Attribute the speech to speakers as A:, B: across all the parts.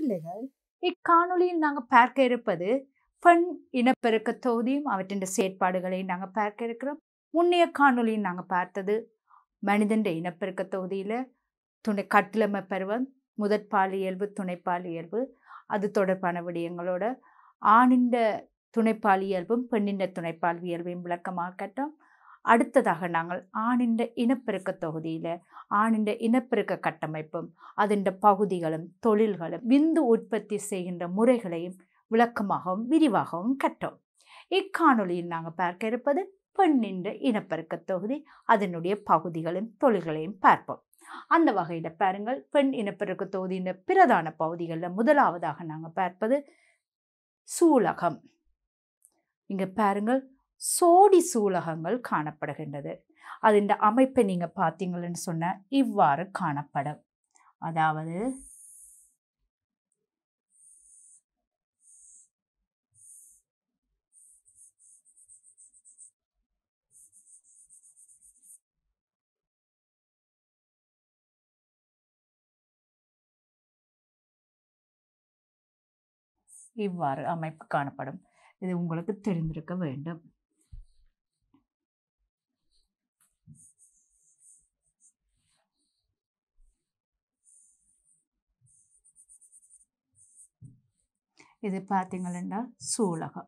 A: பிள்ளைகள் இக்காணொளியில் நாங்கள் பார்க்க இருப்பது பெண் இனப்பெருக்க தொகுதியும் அவற்றின் செயற்பாடுகளையும் நாங்கள் பார்க்க இருக்கிறோம் முன்னைய காணொளியில் நாங்கள் பார்த்தது மனிதன் இனப்பெருக்க தொகுதியில் துணை கட்டிலமை பருவம் முதற்பால் இயல்பு துணைப்பால் இயல்பு அது தொடர்பான விடயங்களோட ஆணின்ற துணைப்பால் இயல்பும் பெண்ணின்ற துணைப்பால் இயல்பையும் விளக்கமாக கட்டோம் அடுத்ததாக நாங்கள் ஆணின்ற இனப்பெருக்க தொகுதியில் ஆணின்ற இனப்பெருக்க கட்டமைப்பும் அதன் பகுதிகளும் தொழில்களும் விந்து உற்பத்தி செய்கின்ற முறைகளையும் விளக்கமாகவும் விரிவாகவும் கற்றோம் இக்காணொளியில் நாங்கள் பார்க்க இருப்பது பெண்ணின்ற இனப்பெருக்க தொகுதி அதனுடைய பகுதிகளும் தொழில்களையும் பார்ப்போம் அந்த வகையில் பாருங்கள் பெண் இனப்பெருக்க தொகுதியின் பிரதான பகுதிகளில் முதலாவதாக நாங்கள் பார்ப்பது சூலகம் இங்கே பாருங்கள் சோடி சூலகங்கள் காணப்படுகின்றது அதன் அமைப்பை நீங்கள் பார்த்தீங்கன்னு சொன்னால் இவ்வாறு காணப்படும் அதாவது இவ்வாறு அமைப்பு காணப்படும் இது உங்களுக்கு தெரிந்திருக்க வேண்டும் இது பார்த்தீங்கன்னா சூலகம்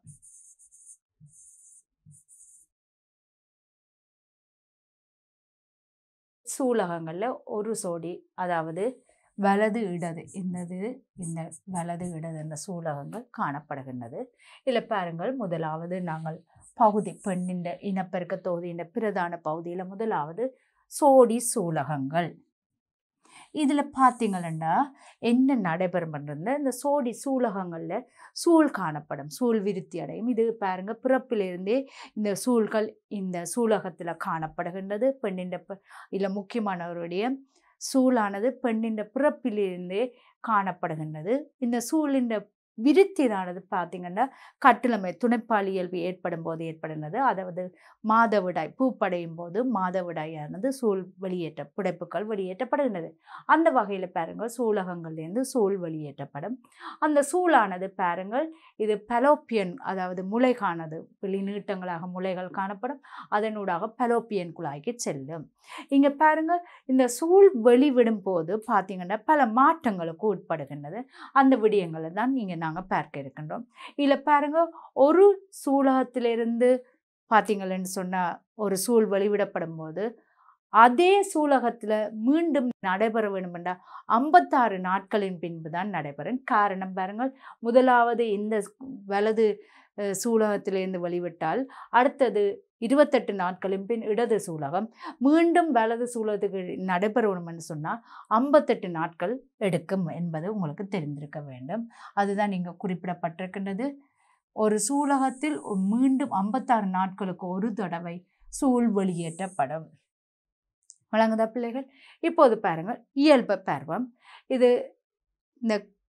A: சூலகங்களில் ஒரு சோடி அதாவது வலது இடது என்னது இந்த வலது இடது இந்த சூலகங்கள் காணப்படுகின்றது இதில் பாருங்கள் முதலாவது நாங்கள் பகுதி பெண்ணின் இனப்பெருக்க தொகுதியின் பிரதான பகுதியில் முதலாவது சோடி சூலகங்கள் இதில் பார்த்தீங்கன்னா என்ன நடைபெறும்ன்றது இந்த சோடி சூலகங்களில் சூழ் காணப்படும் சூழ் விருத்தி அடையும் இது பாருங்க பிறப்பிலிருந்தே இந்த சூழ்கள் இந்த சூலகத்தில் காணப்படுகின்றது பெண்ணின் இதில் முக்கியமானவருடைய சூழானது பெண்ணின் பிறப்பிலிருந்தே காணப்படுகின்றது இந்த சூழின் விருத்தினானது பார்த்திங்கன்னா கட்டிலமை துணைப்பால் இயல்பு ஏற்படும் போது ஏற்படுகிறது அதாவது மாதவிடாய் பூப்படையும் போது மாதவிடாயானது சூழ் வெளியேற்ற புடைப்புகள் வெளியேற்றப்படுகின்றது அந்த வகையில் பாருங்கள் சூலகங்கள்லேருந்து சூழ் வெளியேற்றப்படும் அந்த சூழானது பாருங்கள் இது பலோப்பியன் அதாவது முளைகானது வெளி நீட்டங்களாக முளைகள் காணப்படும் அதனூடாக பலோப்பியன் குழாய்க்கு செல்லும் இங்கே பாருங்கள் இந்த சூழ் வெளிவிடும் போது பார்த்திங்கன்னா பல மாற்றங்களுக்கு உட்படுகின்றது அந்த விடயங்களை தான் நீங்கள் நாங்கள் பார்க்க இருக்கின்றோம் இதில் பாருங்கள் ஒரு சூலகத்திலிருந்து பார்த்தீங்களன்னு சொன்னால் ஒரு சூழ் வெளிவிடப்படும் போது அதே சூலகத்தில் மீண்டும் நடைபெற வேண்டுமென்றால் ஐம்பத்தாறு நாட்களின் பின்பு தான் நடைபெறும் காரணம் பாருங்கள் முதலாவது இந்த வலது சூலகத்திலிருந்து வெளிவிட்டால் அடுத்தது இருபத்தெட்டு நாட்களின் பின் இடது சூலகம் மீண்டும் வலது சூலகத்துக்கு நடைபெறணும்னு சொன்னால் ஐம்பத்தெட்டு நாட்கள் எடுக்கும் என்பது உங்களுக்கு தெரிந்திருக்க வேண்டும் அதுதான் இங்கே குறிப்பிடப்பட்டிருக்கின்றது ஒரு சூலகத்தில் மீண்டும் ஐம்பத்தாறு நாட்களுக்கு ஒரு தடவை சூழ் வெளியேற்றப்படும் வழங்குதா பிள்ளைகள் இப்போது பாருங்கள் இயல்பு பருவம் இது இந்த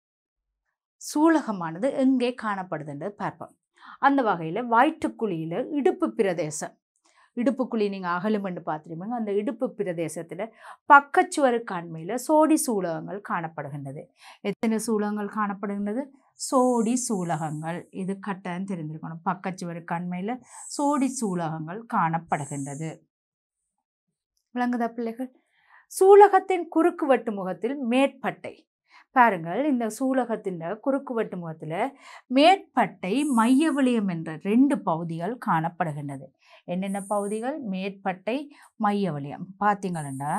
A: சூலகமானது எங்கே காணப்படுதுன்றது பார்ப்போம் அந்த வகையில் வயிற்றுக்குழியில் இடுப்பு பிரதேசம் இடுப்புக்குழி நீங்கள் அகலுமென்று பார்த்துருப்பீங்க அந்த இடுப்பு பிரதேசத்தில் பக்கச்சுவரு கண்மையில் சோடி சூலகங்கள் காணப்படுகின்றது எத்தனை சூலகங்கள் காணப்படுகின்றது சோடி சூலகங்கள் இது கட்டாயம் தெரிந்திருக்கணும் பக்கச்சுவரு கண்மையில் சோடி சூலகங்கள் காணப்படுகின்றது விளங்குதா பிள்ளைகள் சூலகத்தின் குறுக்கு வெட்டு முகத்தில் மேற்பட்டை பாருங்கள் இந்த சூலகத்தின் குறுக்கு வெட்டு முகத்தில் மேற்பட்டை மைய விளியம் என்ற ரெண்டு பகுதிகள் காணப்படுகின்றது என்னென்ன பகுதிகள் மேற்பட்டை மைய விளியம் பார்த்தீங்கன்னா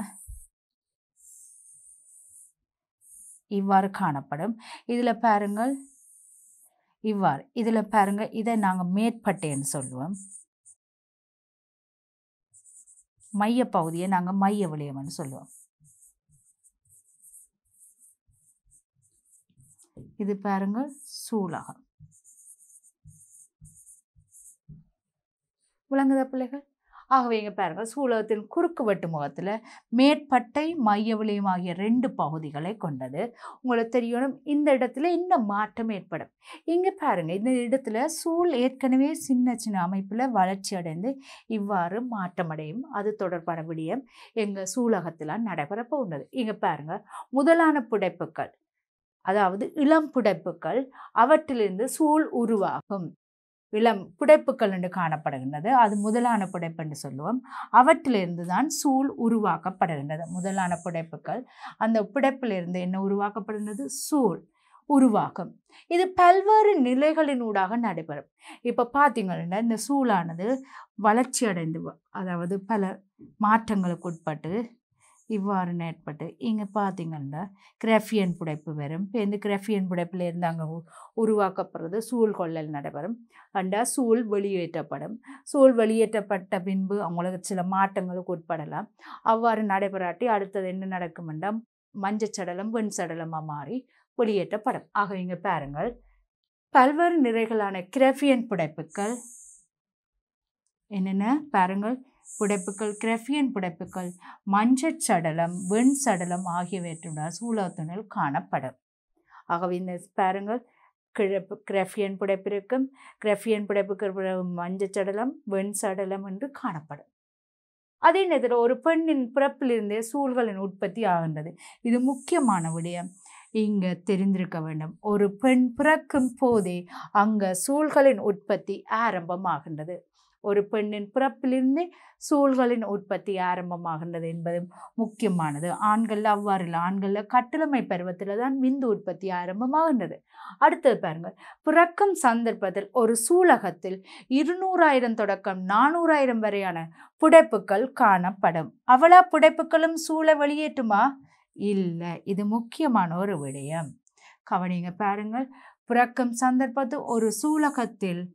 A: இவ்வாறு காணப்படும் இதில் பாருங்கள் இவ்வாறு இதில் பாருங்கள் இதை நாங்கள் மேற்பட்டைன்னு சொல்லுவோம் மைய பகுதியை நாங்கள் மைய விளியம்னு சொல்லுவோம் இது பாருங்கள் சூலகம் விளங்குதா பிள்ளைகள் ஆகவே இங்கே பாருங்கள் சூலகத்தின் குறுக்கு வெட்டு முகத்தில் மேற்பட்டை மைய விளியம் ஆகிய ரெண்டு பகுதிகளை கொண்டது உங்களுக்கு தெரியணும் இந்த இடத்துல இந்த மாற்றம் ஏற்படும் இங்கே பாருங்கள் இந்த இடத்துல சூழ் ஏற்கனவே சின்ன சின்ன அமைப்பில் வளர்ச்சி அடைந்து இவ்வாறு மாற்றமடையும் அது தொடர்பான விடயம் எங்கள் சூலகத்தில் நடைபெற போகிறது இங்கே பாருங்கள் முதலான புடைப்புகள் அதாவது இளம் புடைப்புகள் அவற்றிலிருந்து சூழ் உருவாகும் இளம் புடைப்புகள் என்று காணப்படுகின்றது அது முதலான புடைப்பு என்று சொல்லுவோம் அவற்றிலிருந்து தான் சூழ் உருவாக்கப்படுகின்றது முதலான புடைப்புகள் அந்த புடைப்பிலிருந்து என்ன உருவாக்கப்படுகின்றது சூழ் உருவாகும் இது பல்வேறு நிலைகளினூடாக நடைபெறும் இப்போ பார்த்தீங்கன்னா இந்த சூழானது வளர்ச்சி அடைந்து வ- அதாவது பல மாற்றங்களுக்கு உட்பட்டு இவ்வாறு ஏற்பட்டு இங்கே பார்த்தீங்கன்னா கிராஃபியன் புடைப்பு வரும் இப்போ இந்த கிராஃபியன் புடைப்பில் இருந்து அங்கே உருவாக்கப்படுறது சூழ் கொள்ளல் நடைபெறும் அண்டா சூழ் வெளியேற்றப்படும் சூழ் வெளியேற்றப்பட்ட பின்பு அவங்களுக்கு சில மாற்றங்களுக்கு உட்படலாம் அவ்வாறு நடைபெறாட்டி அடுத்தது என்ன நடக்கும் என்றால் மஞ்சள் சடலம் வெண் சடலமாக மாறி வெளியேற்றப்படும் ஆக இங்கே பாருங்கள் பல்வேறு நிறைகளான கிராஃபியன் புடைப்புகள் என்னென்ன பாருங்கள் புடைப்புகள் கிராஃபியன் புடைப்புகள் மஞ்சள் சடலம் வெண் சடலம் ஆகியவற்றுடன் சூழத்துணல் காணப்படும் ஆகவே இந்த பாருங்கள் கிழப்பு கிராஃபியன் புடைப்பு இருக்கும் கிராஃபியன் புடைப்புக்கு பிறகு மஞ்சள் சடலம் வெண் சடலம் என்று காணப்படும் அதே நேரத்தில் ஒரு பெண்ணின் பிறப்பிலிருந்தே சூழ்களின் உற்பத்தி ஆகின்றது இது முக்கியமான விடயம் இங்கே தெரிந்திருக்க வேண்டும் ஒரு பெண் பிறக்கும் போதே அங்கே சூழ்களின் உற்பத்தி ஆரம்பமாகின்றது ஒரு பெண்ணின் பிறப்பிலிருந்தே சூழ்களின் உற்பத்தி ஆரம்பமாகின்றது என்பது முக்கியமானது ஆண்கள் அவ்வாறு இல்லை ஆண்களில் கட்டிலமை பருவத்தில் தான் விந்து உற்பத்தி ஆரம்பமாகின்றது அடுத்தது பாருங்கள் பிறக்கும் சந்தர்ப்பத்தில் ஒரு சூலகத்தில் இருநூறாயிரம் தொடக்கம் நானூறாயிரம் வரையான புடைப்புகள் காணப்படும் அவ்வளோ புடைப்புகளும் சூழ வெளியேற்றுமா இல்லை இது முக்கியமான ஒரு விடயம் கவனிங்க பாருங்கள் பிறக்கும் சந்தர்ப்பத்தில் ஒரு சூலகத்தில்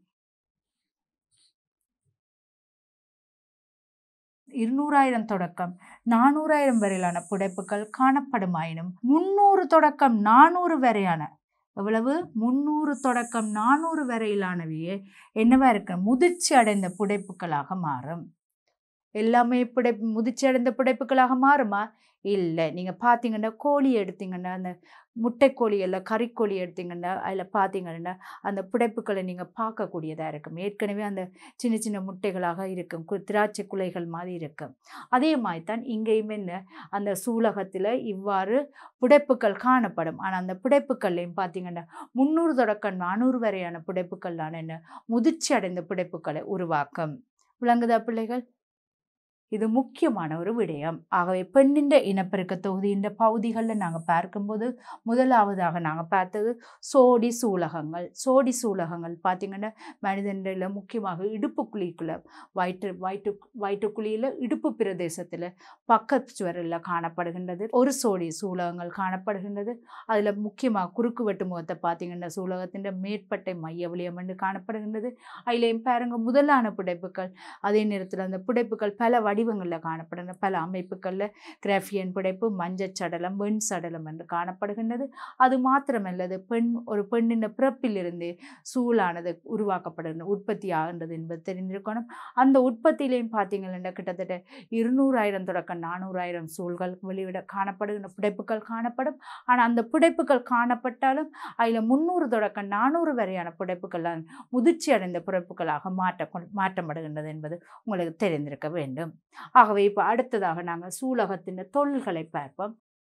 A: இருநூறாயிரம் தொடக்கம் நானூறாயிரம் வரையிலான புடைப்புகள் காணப்படுமாயினும் முன்னூறு தொடக்கம் நானூறு வரையான எவ்வளவு முன்னூறு தொடக்கம் நானூறு வரையிலானவையே என்னவா இருக்கு முதிர்ச்சி அடைந்த புடைப்புகளாக மாறும் எல்லாமே புடை முதிர்ச்சி அடைந்த புடைப்புகளாக மாறுமா இல்லை நீங்கள் பார்த்தீங்கன்னா கோழி எடுத்தீங்கன்னா அந்த முட்டைக்கோழி எல்லாம் கறிக்கோழி எடுத்தீங்கன்னா அதில் பார்த்தீங்கன்னா அந்த புடைப்புகளை நீங்கள் பார்க்கக்கூடியதாக இருக்கும் ஏற்கனவே அந்த சின்ன சின்ன முட்டைகளாக இருக்கும் கு- திராட்சை குலைகள் மாதிரி இருக்கும் அதே மாதிரி தான் இங்கேயும் என்ன அந்த சூலகத்தில் இவ்வாறு புடைப்புகள் காணப்படும் ஆனால் அந்த புடைப்புகள்லையும் பார்த்தீங்கன்னா முந்நூறு தொடக்கம் நானூறு வரையான புடைப்புகள்லாம் என்ன முதிர்ச்சி அடைந்த புடைப்புகளை உருவாக்கும் விளங்குதா பிள்ளைகள் இது முக்கியமான ஒரு விடயம் ஆகவே பெண்ணின்ற இனப்பெருக்க தொகுதியின் பகுதிகளில் நாங்கள் பார்க்கும்போது முதலாவதாக நாங்கள் பார்த்தது சோடி சூலகங்கள் சோடி சூலகங்கள் பார்த்திங்கன்னா மனிதனில் முக்கியமாக இடுப்பு குழிக்குள்ள வயிற்று வயிற்று வயிற்றுக்குழியில் இடுப்பு பிரதேசத்தில் பக்கத்து சுவரில் காணப்படுகின்றது ஒரு சோடி சூலகங்கள் காணப்படுகின்றது அதில் முக்கியமாக குறுக்கு வெட்டு முகத்தை பார்த்திங்கன்னா சூலகத்தின் மேற்பட்டை மைய விளியம் என்று காணப்படுகின்றது அதிலேயும் பாருங்க முதலான புடைப்புகள் அதே நேரத்தில் அந்த புடைப்புகள் பல வடிவங்களில் காணப்படுகின்ற பல அமைப்புகளில் கிராஃபியன் புடைப்பு மஞ்சள் சடலம் வெண் சடலம் என்று காணப்படுகின்றது அது மாத்திரமல்லது பெண் ஒரு பெண்ணின் பிறப்பிலிருந்தே சூழானது உருவாக்கப்படுகின்ற உற்பத்தி ஆகின்றது என்பது தெரிந்திருக்கணும் அந்த உற்பத்தியிலையும் பார்த்தீங்கன்னா கிட்டத்தட்ட இருநூறாயிரம் தொடக்கம் நானூறாயிரம் சூழ்கள் வெளிவிட காணப்படுகின்ற புடைப்புகள் காணப்படும் ஆனால் அந்த புடைப்புகள் காணப்பட்டாலும் அதில் முந்நூறு தொடக்கம் நானூறு வரையான புடைப்புகள் முதிர்ச்சி அடைந்த புடைப்புகளாக மாற்ற மாற்றப்படுகின்றது என்பது உங்களுக்கு தெரிந்திருக்க வேண்டும் ஆகவே இப்போ அடுத்ததாக நாங்கள் சூலகத்தின் தொழில்களை பார்ப்போம்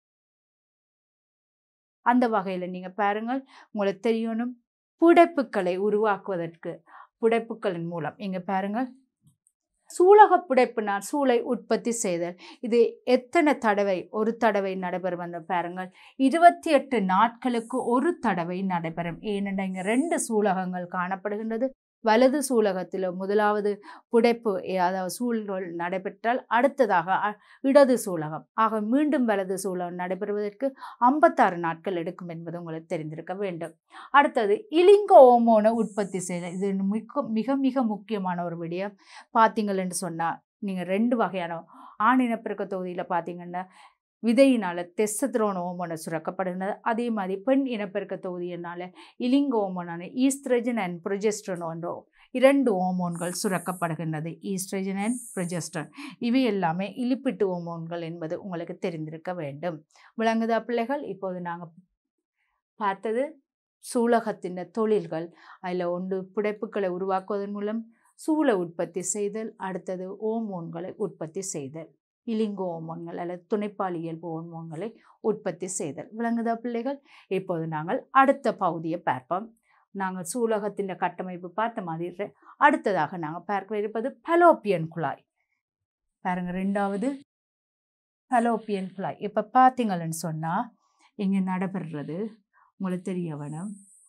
A: அந்த வகையில் நீங்கள் பாருங்கள் உங்களுக்கு தெரியணும் புடைப்புகளை உருவாக்குவதற்கு புடைப்புகளின் மூலம் இங்கே பாருங்கள் சூலக புடைப்புனால் சூளை உற்பத்தி செய்தல் இது எத்தனை தடவை ஒரு தடவை நடைபெறும் அந்த பாருங்கள் இருபத்தி எட்டு நாட்களுக்கு ஒரு தடவை நடைபெறும் ஏனென்றால் இங்கே ரெண்டு சூலகங்கள் காணப்படுகின்றது வலது சூலகத்தில் முதலாவது புடைப்பு எ- அதாவது சூழல் நடைபெற்றால் அடுத்ததாக அ- இடது சூலகம் ஆக மீண்டும் வலது சூலகம் நடைபெறுவதற்கு ஐம்பத்தாறு நாட்கள் எடுக்கும் என்பது உங்களுக்கு தெரிந்திருக்க வேண்டும் அடுத்தது இலிங்க ஓமோனை உற்பத்தி செய்தல் இது மிக மிக மிக முக்கியமான ஒரு விடயம் பார்த்தீங்கள் என்று சொன்னால் நீங்கள் ரெண்டு வகையான ஆண் இனப்பெருக்க தொகுதியில் பார்த்தீங்கன்னா விதையினால் தெஸ்தத்ரோன் ஓமோனை சுரக்கப்படுகிறது அதே மாதிரி பெண் இனப்பெருக்க தொகுதியினால் இலிங்க ஓமோனான ஈஸ்ட்ரஜன் அண்ட் ப்ரொஜெஸ்ட்ரன் என்ற இரண்டு ஓமோன்கள் சுரக்கப்படுகின்றது ஈஸ்ட்ரஜன் அண்ட் ப்ரொஜெஸ்ட்ரன் இவை எல்லாமே இலிப்பிட்டு ஓமோன்கள் என்பது உங்களுக்கு தெரிந்திருக்க வேண்டும் விளங்குதா பிள்ளைகள் இப்போது நாங்கள் பார்த்தது சூலகத்தின் தொழில்கள் அதில் ஒன்று புடைப்புகளை உருவாக்குவதன் மூலம் சூளை உற்பத்தி செய்தல் அடுத்தது ஓமோன்களை உற்பத்தி செய்தல் இலிங்கோ ஹோமோன்கள் அல்லது துணைப்பால் இயல்பு ஹோமோன்களை உற்பத்தி செய்தல் விளங்குதா பிள்ளைகள் இப்போது நாங்கள் அடுத்த பகுதியை பார்ப்போம் நாங்கள் சூலகத்தின் கட்டமைப்பு பார்த்த மாதிரி அடுத்ததாக நாங்கள் பார்க்க இருப்பது பலோப்பியன் குழாய் பாருங்க ரெண்டாவது பலோப்பியன் குழாய் இப்போ பார்த்தீங்கன்னு சொன்னால் இங்கே நடைபெறுறது உங்களுக்கு தெரிய வேணும்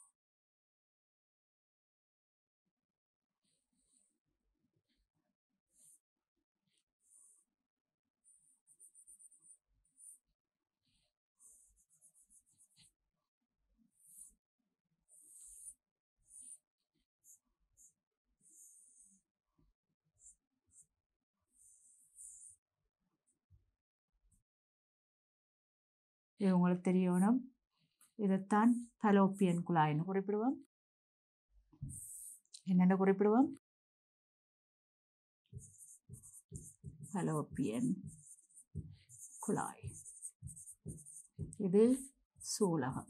A: இது உங்களுக்கு தெரியணும் இதைத்தான் பலோப்பியன் குழாய்னு குறிப்பிடுவோம் என்னென்ன குறிப்பிடுவோம் பலோப்பியன் குழாய் இது சூலகம்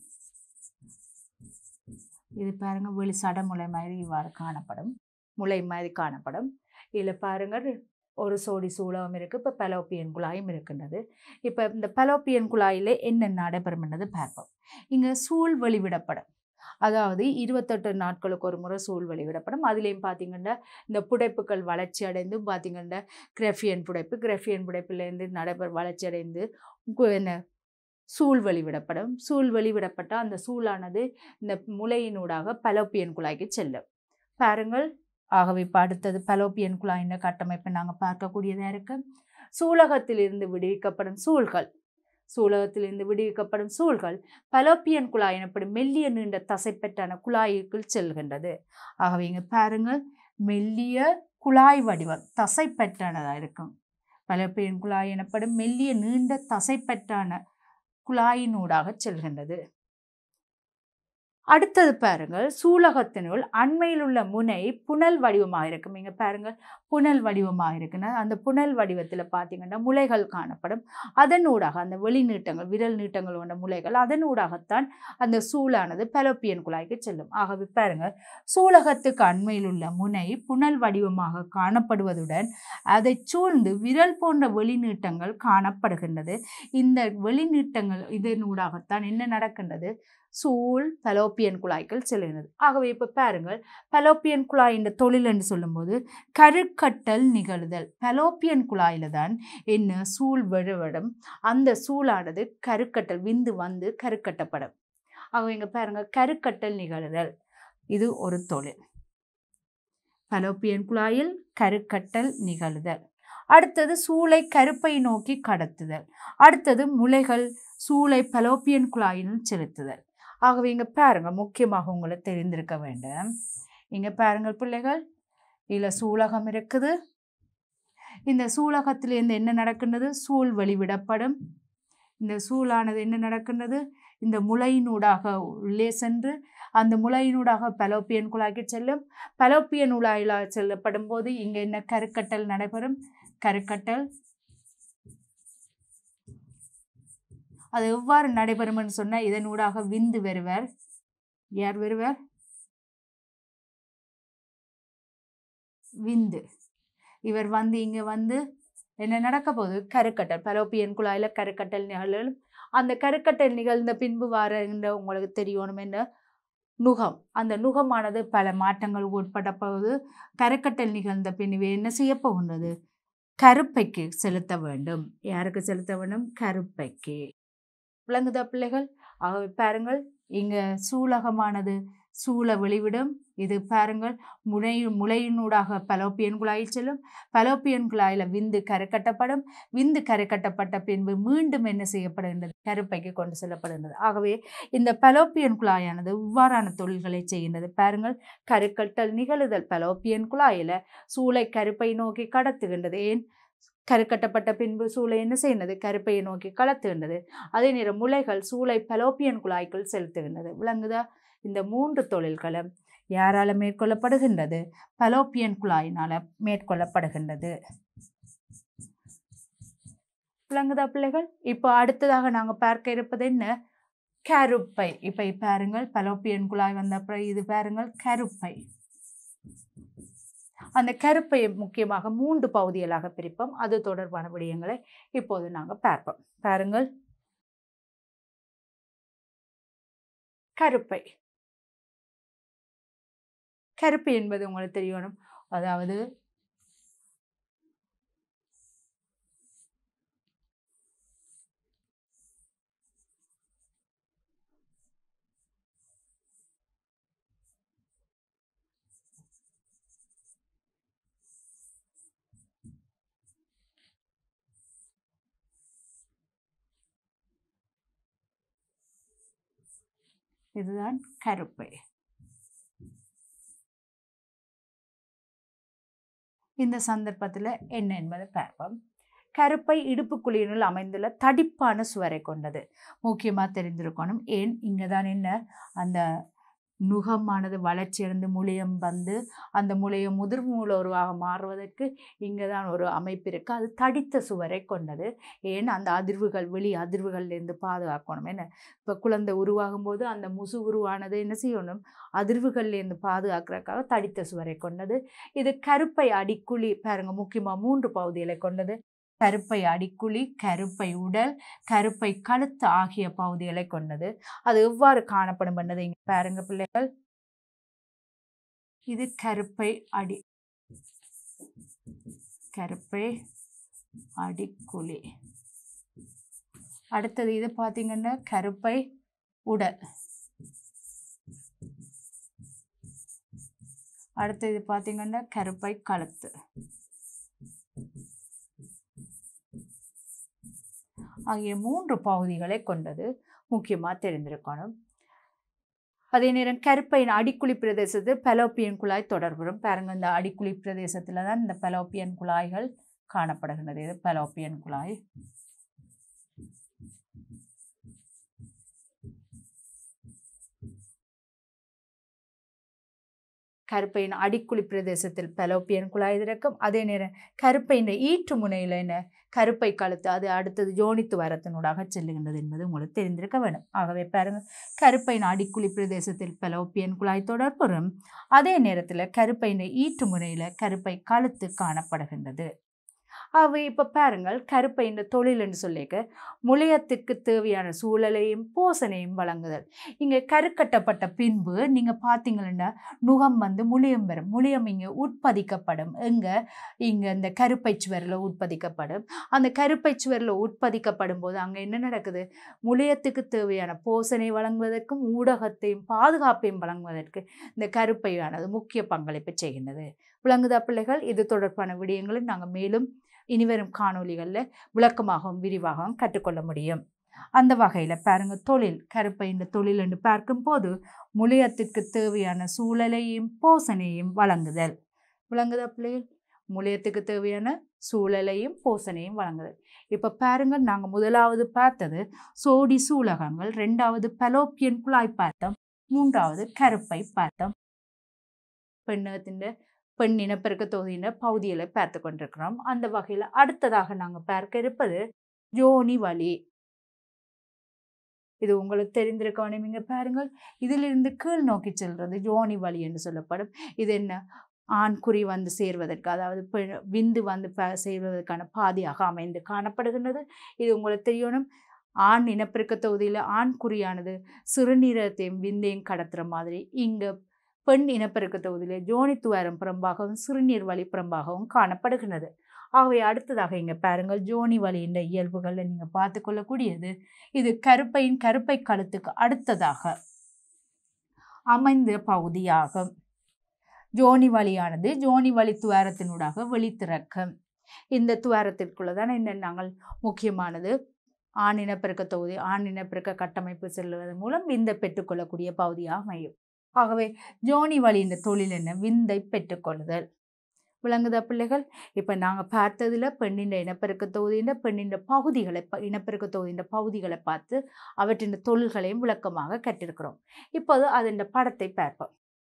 A: இது பாருங்க வெளி சடமுலை மாதிரி இவ்வாறு காணப்படும் முளை மாதிரி காணப்படும் இதில் பாருங்கள் ஒரு சோடி சூலகம் இருக்குது இப்போ பலோப்பியன் குழாயும் இருக்கின்றது இப்போ இந்த பலோப்பியன் குழாயில் என்னென்ன நடைபெறும்ன்றது பார்ப்போம் இங்கே சூழ் வெளிவிடப்படும் அதாவது இருபத்தெட்டு நாட்களுக்கு ஒரு முறை சூழ் வெளிவிடப்படும் அதுலேயும் பார்த்தீங்கன்னா இந்த புடைப்புகள் வளர்ச்சி அடைந்து பார்த்தீங்கன்னா கிரஃபியன் புடைப்பு கிரஃபியன் புடைப்புலேருந்து நடைபெற வளர்ச்சி அடைந்து கு- என்ன சூழ் வெளிவிடப்படும் சூழ் வெளிவிடப்பட்டால் அந்த சூழானது இந்த முளையினூடாக பலோப்பியன் குழாய்க்கு செல்லும் பாருங்கள் ஆகவே இப்போ அடுத்தது பலோப்பியன் குழாயின் கட்டமைப்பை நாங்கள் பார்க்கக்கூடியதாக இருக்கு சூலகத்திலிருந்து விடுவிக்கப்படும் சூழ்கள் சூலகத்திலிருந்து விடுவிக்கப்படும் சூழ்கள் பலோப்பியன் குழாய் எனப்படும் மெல்லிய நீண்ட தசைப்பெற்றான குழாய்க்குள் செல்கின்றது ஆகவே இங்கே பாருங்கள் மெல்லிய குழாய் வடிவம் தசைப்பற்றானதாக இருக்கும் பலோப்பியன் குழாய் எனப்படும் மெல்லிய நீண்ட தசைப்பற்றான குழாயினூடாக செல்கின்றது அடுத்தது பாருங்கள் சூலகத்தினுள் அண்மையில் உள்ள முனை புனல் வடிவமாக இருக்கும் இங்கே பாருங்கள் புனல் வடிவமாக இருக்குன்னா அந்த புனல் வடிவத்தில் பார்த்தீங்கன்னா முளைகள் காணப்படும் அதனூடாக அந்த வெளி நீட்டங்கள் விரல் நீட்டங்கள் கொண்ட முளைகள் அதனூடாகத்தான் அந்த சூளானது பெலோப்பியன் குழாய்க்கு செல்லும் ஆகவே பாருங்கள் சூலகத்துக்கு அண்மையில் உள்ள முனை புனல் வடிவமாக காணப்படுவதுடன் அதை சூழ்ந்து விரல் போன்ற வெளிநீட்டங்கள் காணப்படுகின்றது இந்த வெளிநீட்டங்கள் இதனூடாகத்தான் என்ன நடக்கின்றது சூழ் பலோப்பியன் குழாய்கள் செல்கிறது ஆகவே இப்போ பாருங்கள் பலோப்பியன் குழாய் இந்த தொழில் என்று சொல்லும்போது கருக்கட்டல் நிகழுதல் பலோப்பியன் குழாயில தான் என்ன சூழ் விழுவடும் அந்த சூழானது கருக்கட்டல் விந்து வந்து கருக்கட்டப்படும் ஆகவே இங்க பாருங்க கருக்கட்டல் நிகழுதல் இது ஒரு தொழில் பலோப்பியன் குழாயில் கருக்கட்டல் நிகழுதல் அடுத்தது சூளை கருப்பை நோக்கி கடத்துதல் அடுத்தது முளைகள் சூளை பலோப்பியன் குழாயினுள் செலுத்துதல் ஆகவே இங்கே பாருங்க முக்கியமாக உங்களை தெரிந்திருக்க வேண்டும் இங்கே பாருங்கள் பிள்ளைகள் இதில் சூலகம் இருக்குது இந்த சூலகத்திலேருந்து என்ன நடக்கின்றது சூழ் வெளிவிடப்படும் இந்த சூழானது என்ன நடக்கின்றது இந்த முளையினூடாக உள்ளே சென்று அந்த முளையினூடாக பலோப்பியன் குழாய்க்கு செல்லும் பலோப்பியன் குழாயில் செல்லப்படும் போது இங்கே என்ன கருக்கட்டல் நடைபெறும் கருக்கட்டல் அது எவ்வாறு நடைபெறும்னு சொன்னால் இதனூடாக விந்து வருவர் யார் வருவர் விந்து இவர் வந்து இங்கே வந்து என்ன நடக்க போகுது கருக்கட்டல் பலோப்பியன் குழாயில் கருக்கட்டல் நிகழும் அந்த கருக்கட்டல் நிகழ்ந்த பின்பு வாரன்ற உங்களுக்கு தெரியணும் என்ன நுகம் அந்த நுகமானது பல மாற்றங்கள் உட்பட போது கருக்கட்டல் நிகழ்ந்த பின் இவை என்ன செய்ய போகின்றது கருப்பைக்கு செலுத்த வேண்டும் யாருக்கு செலுத்த வேண்டும் கருப்பைக்கு விளங்குதா பிள்ளைகள் ஆகவே பாருங்கள் இங்க சூலகமானது சூழ வெளிவிடும் இது பாருங்கள் முனை முளையினூடாக பலோப்பியன் குழாயில் செல்லும் பலோப்பியன் குழாயில் விந்து கருக்கட்டப்படும் விந்து கருக்கட்டப்பட்ட பின்பு மீண்டும் என்ன செய்யப்படுகின்றது கருப்பைக்கு கொண்டு செல்லப்படுகின்றது ஆகவே இந்த பலோப்பியன் குழாயானது இவ்வாறான தொழில்களை செய்கின்றது பாருங்கள் கருக்கட்டல் நிகழுதல் பலோப்பியன் குழாயில சூளை கருப்பை நோக்கி கடத்துகின்றது ஏன் கருக்கட்டப்பட்ட பின்பு சூளை என்ன செய்கின்றது கருப்பையை நோக்கி கலத்துகின்றது அதே நேரம் முளைகள் சூளை பலோப்பியன் குழாய்க்குள் செலுத்துகின்றது விளங்குதா இந்த மூன்று தொழில்களும் யாரால மேற்கொள்ளப்படுகின்றது பலோப்பியன் குழாயினால மேற்கொள்ளப்படுகின்றது விளங்குதா பிள்ளைகள் இப்போ அடுத்ததாக நாங்கள் பார்க்க இருப்பது என்ன கருப்பை இப்போ பாருங்கள் பலோப்பியன் குழாய் வந்த அப்புறம் இது பாருங்கள் கருப்பை அந்த கருப்பையை முக்கியமாக மூன்று பகுதிகளாக பிரிப்போம் அது தொடர்பான விடயங்களை இப்போது நாங்கள் பார்ப்போம் பாருங்கள் கருப்பை கருப்பை என்பது உங்களுக்கு தெரியணும் அதாவது இதுதான் கருப்பை இந்த சந்தர்ப்பத்தில் என்ன என்பதை பார்ப்போம் கருப்பை இடுப்புக்குழியினுள் அமைந்துள்ள தடிப்பான சுவரை கொண்டது முக்கியமாக தெரிந்திருக்கணும் ஏன் இங்கே தான் என்ன அந்த நுகமானது வளர்ச்சியடைந்து முளையம் வந்து அந்த முளையம் முதிர் மூல உருவாக மாறுவதற்கு இங்கே தான் ஒரு அமைப்பு இருக்குது அது தடித்த சுவரை கொண்டது ஏன் அந்த அதிர்வுகள் வெளி அதிர்வுகள்லேருந்து பாதுகாக்கணும் என்ன இப்போ குழந்தை உருவாகும் போது அந்த முசு உருவானது என்ன செய்யணும் அதிர்வுகள்லேருந்து பாதுகாக்கிறதுக்காக தடித்த சுவரை கொண்டது இது கருப்பை அடிக்குழி பாருங்க முக்கியமாக மூன்று பகுதிகளை கொண்டது கருப்பை அடிக்குழி கருப்பை உடல் கருப்பை கழுத்து ஆகிய பகுதிகளை கொண்டது அது எவ்வாறு காணப்படும் பண்ணது இங்க பாருங்க பிள்ளைகள் இது கருப்பை அடி கருப்பை அடிக்குழி அடுத்தது இது பார்த்தீங்கன்னா கருப்பை உடல் அடுத்தது இது பார்த்தீங்கன்னா கருப்பை கழுத்து ஆகிய மூன்று பகுதிகளை கொண்டது முக்கியமாக தெரிந்திருக்கணும் அதே நேரம் கருப்பையின் அடிக்குழி பிரதேசத்தில் பெலோப்பியன் குழாய் தொடர்புறும் பாருங்க இந்த அடிக்குழி பிரதேசத்தில் தான் இந்த பெலோப்பியன் குழாய்கள் காணப்படுகின்றது இது பெலோப்பியன் குழாய் கருப்பையின் அடிக்குழி பிரதேசத்தில் பெலோப்பியன் குழாய் இருக்கும் அதே நேரம் கருப்பையின் ஈற்று முனையில் என்ன கருப்பை கழுத்து அது அடுத்தது ஜோனித்து வரத்தினூடாக செல்லுகின்றது என்பது உங்களுக்கு தெரிந்திருக்க வேண்டும் ஆகவே பாருங்க கருப்பையின் அடிக்குழி பிரதேசத்தில் பெலோப்பியன் குழாய் தொடர்புறும் அதே நேரத்தில் கருப்பையின் ஈற்று முனையில் கருப்பை கழுத்து காணப்படுகின்றது அவை இப்போ பாருங்கள் கருப்பை இந்த தொழில் என்று சொல்லிக்க முளையத்திற்கு தேவையான சூழலையும் போசனையும் வழங்குதல் இங்கே கருக்கட்டப்பட்ட பின்பு நீங்கள் பார்த்தீங்கன்னா நுகம் வந்து முளியம் வரும் முளியம் இங்கே உட்பதிக்கப்படும் எங்கே இங்கே இந்த கருப்பை சுவரில் உட்பதிக்கப்படும் அந்த கருப்பை சுவரில் உட்பதிக்கப்படும் போது அங்கே என்ன நடக்குது முளையத்துக்கு தேவையான போசனை வழங்குவதற்கும் ஊடகத்தையும் பாதுகாப்பையும் வழங்குவதற்கு இந்த கருப்பையானது முக்கிய பங்களிப்பு செய்கின்றது விளங்குதா பிள்ளைகள் இது தொடர்பான விடயங்களை நாங்கள் மேலும் இனிவரும் காணொளிகளில் விளக்கமாகவும் விரிவாகவும் கற்றுக்கொள்ள முடியும் அந்த வகையில் பாருங்க தொழில் கருப்பை இந்த தொழில் என்று பார்க்கும்போது முளையத்திற்கு தேவையான சூழலையும் போசனையும் வழங்குதல் விளங்குதா பிள்ளைகள் முளையத்துக்கு தேவையான சூழலையும் போசனையும் வழங்குதல் இப்போ பாருங்க நாங்கள் முதலாவது பார்த்தது சோடி சூலகங்கள் ரெண்டாவது பலோப்பியன் குழாய் பார்த்தோம் மூன்றாவது கருப்பை பார்த்தோம் பெண்ணகத்தின் பெண் இனப்பெருக்க தொகுதியின் பகுதிகளை பார்த்து கொண்டிருக்கிறோம் அந்த வகையில் அடுத்ததாக நாங்கள் பார்க்க இருப்பது ஜோனி வலி இது உங்களுக்கு தெரிந்திருக்க வேண்டும் இங்க பாருங்கள் இதிலிருந்து கீழ் நோக்கி செல்றது ஜோனி வலி என்று சொல்லப்படும் இது என்ன ஆண் குறி வந்து சேர்வதற்கு அதாவது பெ- விந்து வந்து ப- சேர்வதற்கான பாதையாக அமைந்து காணப்படுகின்றது இது உங்களுக்கு தெரியணும் ஆண் இனப்பெருக்க தொகுதியில் ஆண் குறியானது சிறுநீரகத்தையும் விந்தையும் கடத்துற மாதிரி இங்கே பெண் இனப்பெருக்க தொகுதியில் ஜோனித்துவாரம் புறம்பாகவும் சிறுநீர் வழி புறம்பாகவும் காணப்படுகின்றது ஆகவே அடுத்ததாக இங்கே பாருங்கள் ஜோனி வலியின் இயல்புகளில் நீங்கள் பார்த்து கொள்ளக்கூடியது இது கருப்பையின் கருப்பை கழுத்துக்கு அடுத்ததாக அமைந்த பகுதியாகும் ஜோனி வலியானது ஜோனி வலி துவாரத்தினூடாக வெளித்திறக்கும் இந்த துவாரத்திற்குள்ள தான் இந்த நாங்கள் முக்கியமானது ஆண் இனப்பெருக்க தொகுதி ஆண் இனப்பெருக்க கட்டமைப்பு செல்வதன் மூலம் விந்தை பெற்றுக்கொள்ளக்கூடிய பகுதியாக அமையும் ஆகவே ஜோனி வலி இந்த தொழில் என்ன விந்தை பெற்றுக்கொள்ளுதல் விளங்குதா பிள்ளைகள் இப்போ நாங்கள் பார்த்ததில் பெண்ணின் இனப்பெருக்க தொகுதியின் பெண்ணின் பகுதிகளை ப- இனப்பெருக்க தொகுதியின் பகுதிகளை பார்த்து அவற்றின் தொழில்களையும் விளக்கமாக கற்றிருக்கிறோம் இப்போது அதன் படத்தை பார்ப்போம்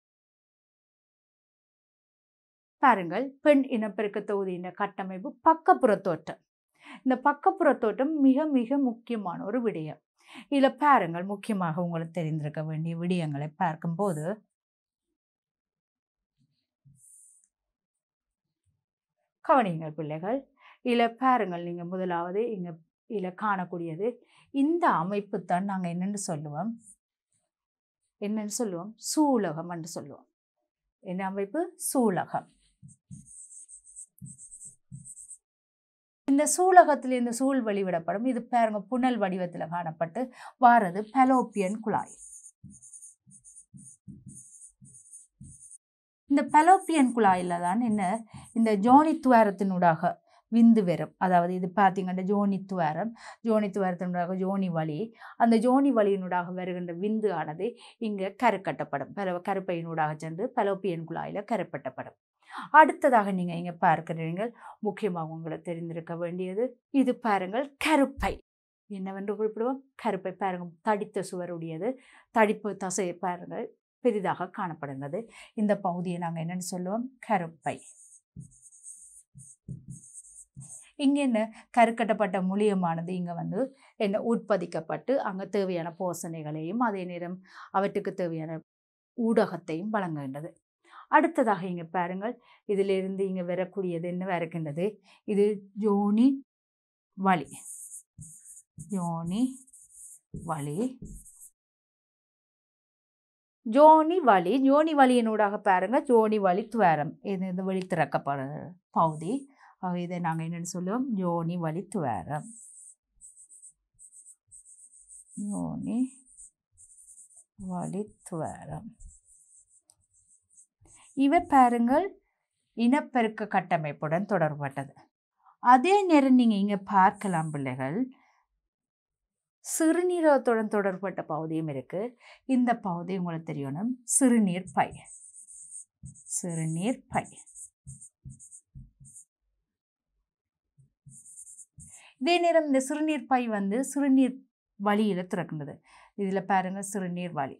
A: பாருங்கள் பெண் இனப்பெருக்க தொகுதியின் கட்டமைப்பு பக்கப்புற தோற்றம் இந்த பக்கப்புற தோற்றம் மிக மிக முக்கியமான ஒரு விடயம் இதில் பாருங்கள் முக்கியமாக உங்களுக்கு தெரிந்திருக்க வேண்டிய விடயங்களை பார்க்கும்போது கவனிங்கள் பிள்ளைகள் இதில் பாருங்கள் நீங்கள் முதலாவது இங்கே இதில் காணக்கூடியது இந்த அமைப்பு தான் நாங்கள் என்னென்னு சொல்லுவோம் என்னன்னு சொல்லுவோம் சூலகம் என்று சொல்லுவோம் என்ன அமைப்பு சூலகம் இந்த சூலகத்தில் இந்த சூழ் வெளிவிடப்படும் இது பாருங்க புனல் வடிவத்தில் காணப்பட்டு வாரது பலோப்பியன் குழாய் இந்த பலோப்பியன் குழாயில் தான் என்ன இந்த ஜோனி துவாரத்தினூடாக விந்து வரும் அதாவது இது பார்த்தீங்கன்னா ஜோனி துவாரம் ஜோனி துவாரத்தினூடாக ஜோனி வலி அந்த ஜோனி வலியினூடாக வருகின்ற விந்து ஆனது இங்கே கருக்கட்டப்படும் பல கருப்பையினூடாக சென்று பலோப்பியன் குழாயில் கருப்பட்டப்படும் அடுத்ததாக நீங்கள் இங்கே பார்க்கிறீர்கள் முக்கியமாக உங்களுக்கு தெரிந்திருக்க வேண்டியது இது பாருங்கள் கருப்பை என்னவென்று குறிப்பிடுவோம் கருப்பை பாருங்கள் தடித்த சுவருடையது தடிப்பு தசை பாருங்கள் பெரிதாக காணப்படுகிறது இந்த பகுதியை நாங்கள் என்னென்னு சொல்லுவோம் கருப்பை இங்கே என்ன கருக்கட்டப்பட்ட முளியமானது இங்கே வந்து என்ன உட்பதிக்கப்பட்டு அங்கே தேவையான போசனைகளையும் அதே நேரம் அவற்றுக்கு தேவையான ஊடகத்தையும் வழங்குகின்றது அடுத்ததாக இங்கே பாருங்கள் இதிலிருந்து இங்கே வரக்கூடியது என்ன இருக்கின்றது இது ஜோனி வலி ஜோனி வலி ஜோனி வலி ஜோனி வலியினூடாக பாருங்க ஜோனி வலி துவாரம் இது இந்த வெளி திறக்கப்படுற பகுதி ஆக இதை நாங்கள் என்னென்னு சொல்லுவோம் ஜோனி வலி துவாரம் ஜோனி வலி துவாரம் இவை பாருங்கள் இனப்பெருக்க கட்டமைப்புடன் தொடர்பட்டது அதே நேரம் நீங்கள் இங்கே பார்க்கலாம் பிள்ளைகள் சிறுநீரகத்துடன் தொடர்பட்ட பகுதியும் இருக்கு இந்த பகுதி உங்களுக்கு தெரியணும் சிறுநீர் பை சிறுநீர் பை இதே நேரம் இந்த சிறுநீர் பை வந்து சிறுநீர் வழியில் திறக்கின்றது இதில் பாருங்க சிறுநீர் வழி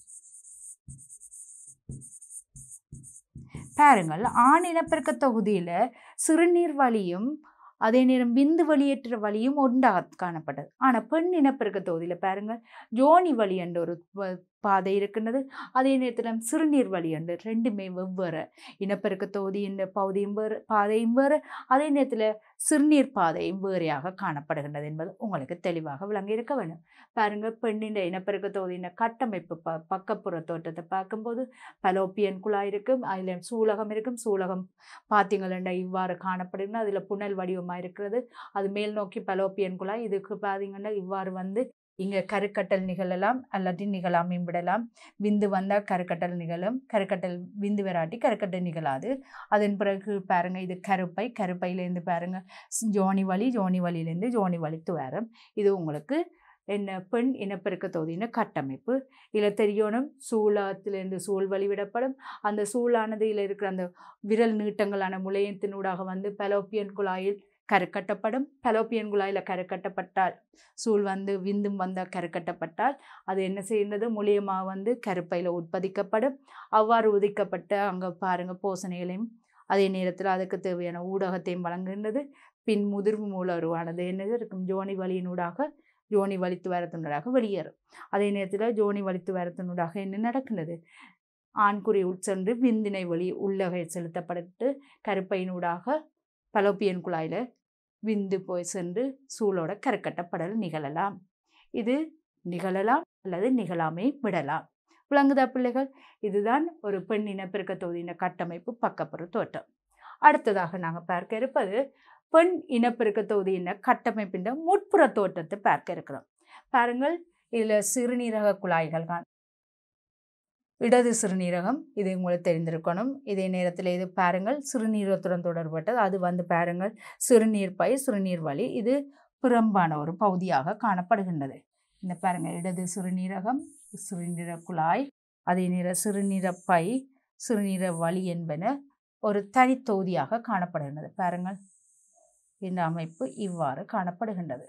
A: பாருங்கள் ஆண் இனப்பெருக்க தொகுதியில் சிறுநீர் வழியும் அதே நேரம் விந்து வெளியேற்ற வழியும் ஒன்றாக காணப்பட்டது ஆனால் பெண் இனப்பெருக்க தொகுதியில் பாருங்கள் ஜோனி வழி என்ற ஒரு ப- பாதை இருக்கின்றது அதே நேரத்தில் சிறுநீர் வழி என்று ரெண்டுமே வெவ்வேறு இனப்பெருக்க தொகுதியின் பகுதியும் வேறு பாதையும் வேறு அதே நேரத்தில் சிறுநீர் பாதையும் வேறையாக காணப்படுகின்றது என்பது உங்களுக்கு தெளிவாக விளங்கி இருக்க வேண்டும் பாருங்கள் பெண்ணின் இனப்பெருக்க தொகுதியின் கட்டமைப்பு ப பக்கப்புற தோற்றத்தை பார்க்கும்போது பலோப்பியன் குழாய் இருக்கும் அதில் சூலகம் இருக்கும் சூலகம் பார்த்தீங்கன்னா இவ்வாறு காணப்படுகிறது அதில் புனல் வடிவமாக இருக்கிறது அது மேல் நோக்கி பலோப்பியன் குழாய் இதுக்கு பார்த்தீங்கன்னா இவ்வாறு வந்து இங்கே கருக்கட்டல் நிகழலாம் அல்லாட்டி நிகழாமையும் விடலாம் விந்து வந்தால் கருக்கட்டல் நிகழும் கருக்கட்டல் விந்து வராட்டி கருக்கட்டல் நிகழாது அதன் பிறகு பாருங்க இது கருப்பை கருப்பையிலேருந்து பாருங்க ஸ்- ஜோனி வலி ஜோனி வலியிலேருந்து ஜோனி வலித்து வரும் இது உங்களுக்கு என்ன பெண் இனப்பெருக்க தொகுதியின் கட்டமைப்பு இதில் தெரியணும் சூலத்திலிருந்து சூழ் வழிவிடப்படும் அந்த சூழானது இதில் இருக்கிற அந்த விரல் நீட்டங்களான முளையத்தினூடாக வந்து பலோப்பியன் குழாயில் கருக்கட்டப்படும் பலோப்பியன் குழாயில் கருக்கட்டப்பட்டால் சூழ் வந்து விந்தும் வந்தால் கருக்கட்டப்பட்டால் அது என்ன செய்கின்றது மூலியமாக வந்து கருப்பையில் உட்பதிக்கப்படும் அவ்வாறு உதிக்கப்பட்ட அங்கே பாருங்கள் போசனைகளையும் அதே நேரத்தில் அதுக்கு தேவையான ஊடகத்தையும் வழங்குகின்றது பின் முதிர்வு மூல உருவானது என்னது இருக்கும் ஜோனி வழியினூடாக ஜோனி வலித்து வரத்தினூடாக வெளியேறும் அதே நேரத்தில் ஜோனி வலித்து வரத்தினூடாக என்ன நடக்கின்றது ஆண்குறி உட்சென்று விந்தினை வழி உள்ளகை செலுத்தப்பட்டு கருப்பையினூடாக பலோப்பியன் குழாயில் விந்து போய் சென்று சூளோட கருக்கட்டப்படல் நிகழலாம் இது நிகழலாம் அல்லது நிகழாமை விடலாம் விளங்குதா பிள்ளைகள் இதுதான் ஒரு பெண் இனப்பெருக்க தொகுதியின் கட்டமைப்பு பக்கப்புற தோற்றம் அடுத்ததாக நாங்கள் பார்க்க இருப்பது பெண் இனப்பெருக்க தொகுதியின் கட்டமைப்பின் முற்புற தோற்றத்தை பார்க்க இருக்கிறோம் பாருங்கள் இதில் சிறுநீரக குழாய்கள் காண் இடது சிறுநீரகம் இது உங்களுக்கு தெரிந்திருக்கணும் இதே நேரத்தில் இது பாருங்கள் சிறுநீரகத்துடன் தொடர்பட்டது அது வந்து பாருங்கள் சிறுநீர் பை சிறுநீர் வழி இது புறம்பான ஒரு பகுதியாக காணப்படுகின்றது இந்த பாருங்கள் இடது சிறுநீரகம் சிறுநீர குழாய் அதே நேர சிறுநீர பை சிறுநீர வழி என்பன ஒரு தனித்தொகுதியாக காணப்படுகின்றது பாருங்கள் இந்த அமைப்பு இவ்வாறு காணப்படுகின்றது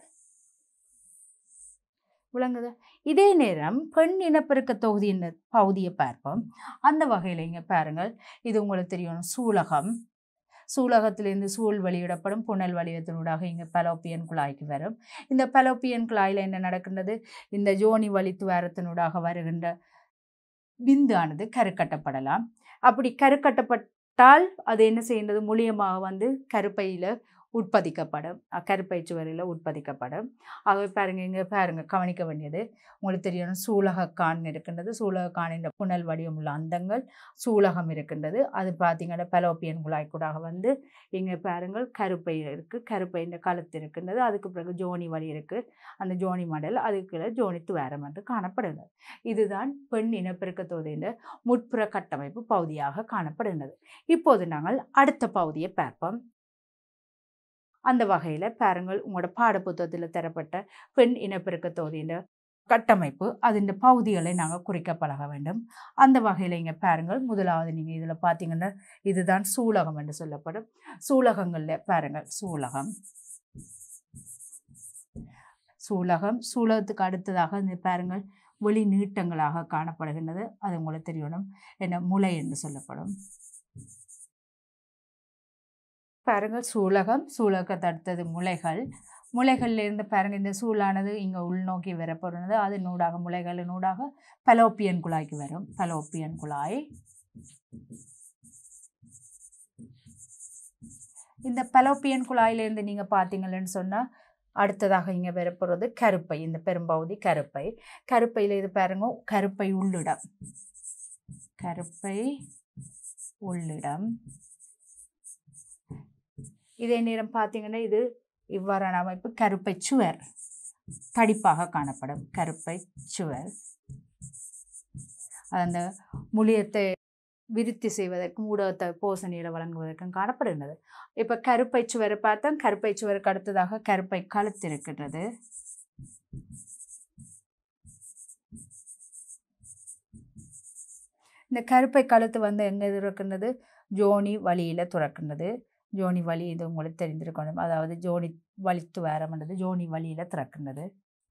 A: விளங்குது இதே நேரம் பெண் இனப்பெருக்க தொகுதியின் பகுதியை பார்ப்போம் அந்த வகையில் இங்கே பாருங்கள் இது உங்களுக்கு தெரியும் சூலகம் சூலகத்திலிருந்து சூழ் வெளியிடப்படும் புனல் வடிவத்தினூடாக இங்கே பலோப்பியன் குழாய்க்கு வரும் இந்த பலோப்பியன் குழாயில் என்ன நடக்கின்றது இந்த ஜோனி வழி துவாரத்தினூடாக வருகின்ற விந்து ஆனது கருக்கட்டப்படலாம் அப்படி கருக்கட்டப்பட் வெளியிடப்பட்டால் அது என்ன செய்கின்றது மூலியமாக வந்து கருப்பையில் உட்பதிக்கப்படும் அஹ் கருப்பை சுவரில் உட்பதிக்கப்படும் ஆகவே பாருங்க இங்கே பாருங்க கவனிக்க வேண்டியது உங்களுக்கு தெரியணும் சூலக கான் இருக்கின்றது சூலக காணின் புனல் வடிவம் உள்ள அந்தங்கள் சூலகம் இருக்கின்றது அது பார்த்தீங்கன்னா பலோப்பியன் குழாய் கூடாக வந்து இங்கே பாருங்கள் கருப்பை இருக்குது கருப்பையின் கழுத்து இருக்கின்றது அதுக்கு பிறகு ஜோனி வலி இருக்குது அந்த ஜோனி மடல் அதுக்குள்ள ஜோனி துவாரம் என்று காணப்படுகிறது இதுதான் பெண் இனப்பெருக்க தொகையின் முற்புற கட்டமைப்பு பகுதியாக காணப்படுகிறது இப்போது நாங்கள் அடுத்த பகுதியை பார்ப்போம் அந்த வகையில் பாருங்கள் உங்களோட பாடப்புத்தகத்தில் தரப்பட்ட பெண் இனப்பெருக்க தொகுதியின் கட்டமைப்பு அதின் பகுதிகளை நாங்கள் குறிக்க பழக வேண்டும் அந்த வகையில் இங்கே பாருங்கள் முதலாவது நீங்கள் இதில் பார்த்தீங்கன்னா இதுதான் சூலகம் என்று சொல்லப்படும் சூலகங்களில் பாருங்கள் சூலகம் சூலகம் சூலகத்துக்கு அடுத்ததாக இந்த பாருங்கள் வெளி நீட்டங்களாக காணப்படுகின்றது அது உங்களுக்கு தெரியணும் என்ன முளை என்று சொல்லப்படும் பாருங்கள் சூலகம் சூலகத்தை அடுத்தது முளைகள் முளைகள்ல இருந்து பாருங்கள் இந்த சூலானது இங்கே உள்நோக்கி வரப்படுறது அது நூடாக முளைகளின் நூடாக பலோப்பியன் குழாய்க்கு வரும் பலோப்பியன் குழாய் இந்த பலோப்பியன் குழாயிலேருந்து நீங்கள் பார்த்தீங்கன்னு சொன்னால் அடுத்ததாக இங்கே வரப்போகிறது கருப்பை இந்த பெரும்பகுதி கருப்பை கருப்பையில் இது பாருங்க கருப்பை உள்ளிடம் கருப்பை உள்ளிடம் இதே நேரம் பார்த்தீங்கன்னா இது இவ்வாறான அமைப்பு கருப்பை சுவர் தடிப்பாக காணப்படும் கருப்பை சுவர் அது அந்த முளியத்தை விருத்தி செய்வதற்கும் ஊடகத்தை போசணியில் வழங்குவதற்கும் காணப்படுகிறது இப்போ கருப்பை சுவரை பார்த்தா கருப்பை சுவருக்கு அடுத்ததாக கருப்பை கழுத்து இருக்கின்றது இந்த கருப்பை கழுத்து வந்து எங்கே இருக்கின்றது ஜோனி வழியில் துறக்கின்றது ஜோனி வழி இது உங்களுக்கு தெரிந்திருக்கணும் அதாவது ஜோனி வலித்து வேறமன்றது ஜோனி வழியில் திறக்கின்றது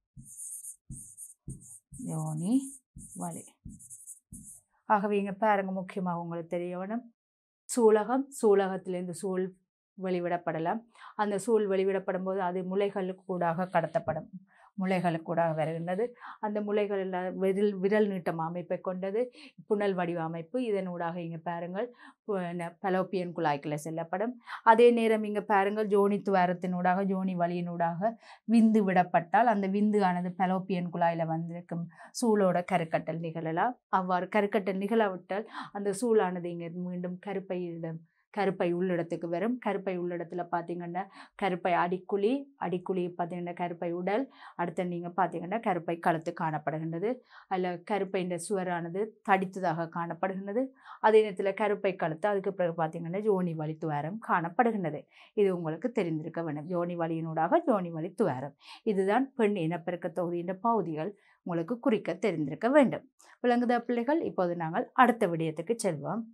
A: ஜோனி வழி ஆகவே இங்கே பாருங்க முக்கியமாக உங்களுக்கு தெரிய வேணும் சூலகம் சூலகத்திலேருந்து சூழ் வெளிவிடப்படலாம் அந்த சூழ் வெளிவிடப்படும் போது அது முளைகளுக்கு கூடாக கடத்தப்படும் முளைகளுக்கு கூடாக வருகின்றது அந்த முளைகளில் விரல் விரல் நீட்டம் அமைப்பை கொண்டது புனல் வடிவ அமைப்பு இதனூடாக இங்கே பாருங்கள் பு- ந- பலோப்பியன் குழாய்க்குள்ள செல்லப்படும் அதே நேரம் இங்கே பாருங்கள் ஜோனி துவாரத்தினூடாக ஜோனி வழியினூடாக விந்து விடப்பட்டால் அந்த விந்து ஆனது பலோப்பியன் குழாயில் வந்திருக்கும் சூளோட கருக்கட்டல் நிகழலாம் அவ்வாறு கருக்கட்டல் நிகழவிட்டால் அந்த சூளானது இங்கே மீண்டும் கருப்பையிடம் கருப்பை உள்ளிடத்துக்கு வரும் கருப்பை உள்ளிடத்தில் பார்த்தீங்கன்னா கருப்பை அடிக்குழி அடிக்குழி பார்த்தீங்கன்னா கருப்பை உடல் அடுத்து நீங்கள் பார்த்தீங்கன்னா கருப்பை கழுத்து காணப்படுகின்றது அதில் கருப்பைன்ற சுவரானது தடித்ததாக காணப்படுகின்றது அதே நேரத்தில் கருப்பை கழுத்து அதுக்கு பிறகு பார்த்தீங்கன்னா ஜோனி வழி துவாரம் காணப்படுகின்றது இது உங்களுக்கு தெரிந்திருக்க வேண்டும் ஜோனி வழியினூடாக ஜோனி வழி துவாரம் இதுதான் பெண் இனப்பெருக்க தொகுதியின் பகுதிகள் உங்களுக்கு குறிக்க தெரிந்திருக்க வேண்டும் விளங்குதா பிள்ளைகள் இப்போது நாங்கள் அடுத்த விடயத்துக்கு செல்வோம்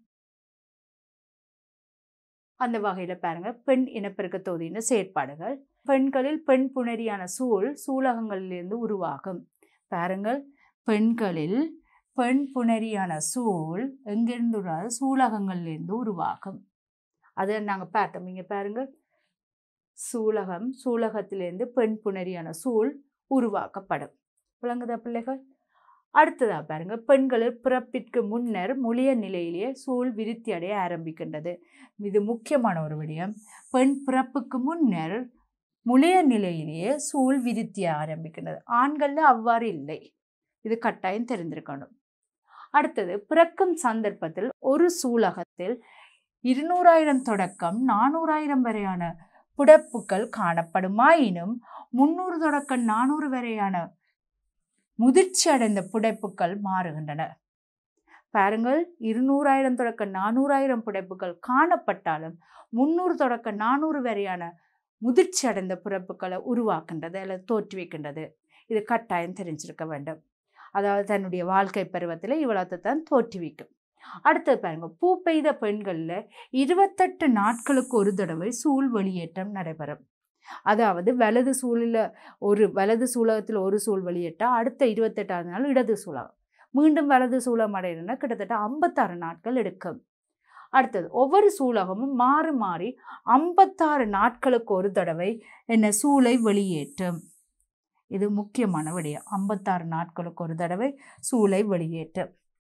A: அந்த வகையில் பாருங்க பெண் இனப்பெருக்க தொகுதியின் செயற்பாடுகள் பெண்களில் பெண் புணரியான சூழ் சூலகங்களிலிருந்து உருவாகும் பாருங்கள் பெண்களில் பெண் புணரியான சூழ் எங்கிருந்து உருவாகுது? சூலகங்களிலிருந்து உருவாகும் அதை நாங்கள் பார்த்தோம் இங்கே பாருங்க சூலகம் சூலகத்திலிருந்து பெண் புணரியான சூழ் உருவாக்கப்படும் விளங்குதா பிள்ளைகள் அடுத்ததா பாருங்க பெண்களில் பிறப்பிற்கு முன்னர் முழிய நிலையிலேயே சூழ் விருத்தி அடைய ஆரம்பிக்கின்றது இது முக்கியமான ஒரு விடயம் பெண் பிறப்புக்கு முன்னர் முழிய நிலையிலேயே சூழ் விருத்தி ஆரம்பிக்கின்றது ஆண்கள்ல அவ்வாறு இல்லை இது கட்டாயம் தெரிந்திருக்கணும் அடுத்தது பிறக்கும் சந்தர்ப்பத்தில் ஒரு சூலகத்தில் இருநூறாயிரம் தொடக்கம் நானூறாயிரம் வரையான புடப்புக்கள் காணப்படுமாயினும் முன்னூறு தொடக்கம் நானூறு வரையான முதிர்ச்சி அடைந்த புடைப்புக்கள் மாறுகின்றன பாருங்கள் இருநூறாயிரம் தொடக்க நானூறாயிரம் புடைப்புகள் காணப்பட்டாலும் முன்னூறு தொடக்க நானூறு வரையான முதிர்ச்சி அடைந்த பிறப்புகளை உருவாக்கின்றது அல்லது தோற்றுவிக்கின்றது இது கட்டாயம் தெரிஞ்சிருக்க வேண்டும் அதாவது தன்னுடைய வாழ்க்கை பருவத்தில் இவ்வளவு தான் தோற்றுவிக்கும் அடுத்தது பாருங்க பூ பெய்த பெண்களில் இருபத்தெட்டு நாட்களுக்கு ஒரு தடவை சூழ் வெளியேற்றம் நடைபெறும் அதாவது வலது சூழில் ஒரு வலது சூலகத்தில் ஒரு சூழ் வெளியிட்டால் அடுத்த இருபத்தெட்டாவது நாள் இடது சூலகம் மீண்டும் வலது சூலம் அடையணும்னா கிட்டத்தட்ட ஐம்பத்தாறு நாட்கள் எடுக்கும் அடுத்தது ஒவ்வொரு சூலகமும் மாறி மாறி ஐம்பத்தாறு நாட்களுக்கு ஒரு தடவை என்ன சூளை வெளியேற்றும் இது முக்கியமான விடயம் ஐம்பத்தாறு நாட்களுக்கு ஒரு தடவை சூளை வெளியேற்றும்